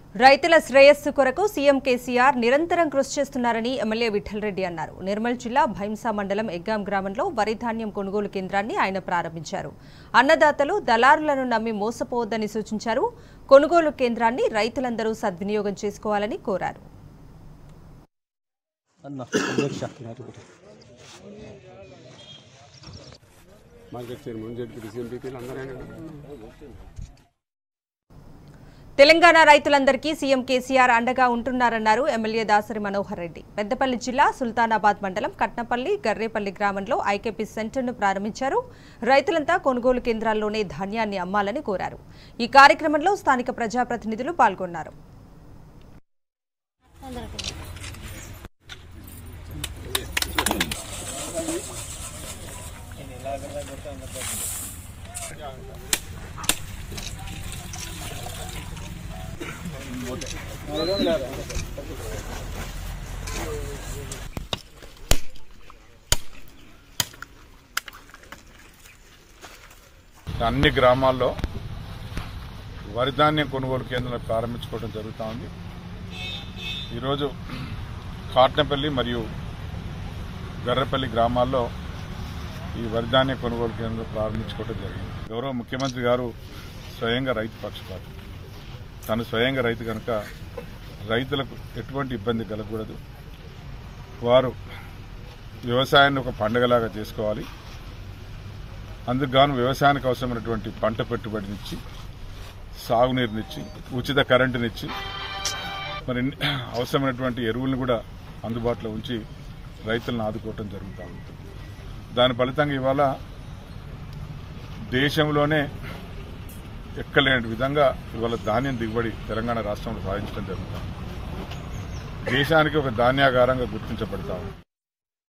రైతుల శ్రేయస్సు కొరకు సీఎం కేసీఆర్ నిరంతరం కృషి చేస్తున్నారని ఎమ్మెల్యే విఠల్ రెడ్డి అన్నారు నిర్మల్ జిల్లా భైంసా మండలం ఎగ్గాం గ్రామంలో వరి ధాన్యం కొనుగోలు కేంద్రాన్ని ఆయన ప్రారంభించారు అన్నదాతలు దళారులను నమ్మి మోసపోవద్దని సూచించారు కొనుగోలు కేంద్రాన్ని రైతులందరూ సద్వినియోగం చేసుకోవాలని కోరారు అన్న అధ్యక్ష మార్కెట్ చైర్మన్ జడ్పీ ఎంపీపీలు అందరూ తెలంగాణ రైతులందరికీ సీఎం కేసీఆర్ అండగా ఉంటున్నారన్నారు ఎమ్మెల్యే దాసరి మనోహర్ రెడ్డి పెద్దపల్లి జిల్లా సుల్తానాబాద్ మండలం కట్నపల్లి గర్రేపల్లి గ్రామంలో ఐకేపీ సెంటర్ను ప్రారంభించారు రైతులంతా కొనుగోలు కేంద్రాల్లోనే ధాన్యాన్ని అమ్మాలని కోరారు ఈ కార్యక్రమంలో స్థానిక ప్రజాప్రతినిధులు పాల్గొన్నారు అన్ని గ్రామాల్లో వరి ధాన్యం కొనుగోలు కేంద్రాలు ప్రారంభించుకోవడం జరుగుతూ ఉంది ఈరోజు కాట్నపల్లి మరియు గర్రపల్లి గ్రామాల్లో ఈ వరి ధాన్య కొనుగోలు కేంద్రం ప్రారంభించుకోవడం జరిగింది గౌరవ ముఖ్యమంత్రి గారు స్వయంగా రైతు పక్షపాతం తను స్వయంగా రైతు కనుక రైతులకు ఎటువంటి ఇబ్బంది కలగకూడదు వారు వ్యవసాయాన్ని ఒక పండుగలాగా చేసుకోవాలి అందుకు గాను వ్యవసాయానికి అవసరమైనటువంటి పంట పెట్టుబడినిచ్చి సాగునీరునిచ్చి ఉచిత కరెంటునిచ్చి మరి అవసరమైనటువంటి ఎరువులను కూడా అందుబాటులో ఉంచి రైతులను ఆదుకోవటం జరుగుతూ ఉంటుంది దాని ఫలితంగా ఇవాళ దేశంలోనే ఎక్కలేని విధంగా ఇవాళ ధాన్యం దిగుబడి తెలంగాణ రాష్ట్రంలో సాధించడం జరుగుతుంది దేశానికి ఒక ధాన్యాగారంగా గుర్తించబడతా ఉంది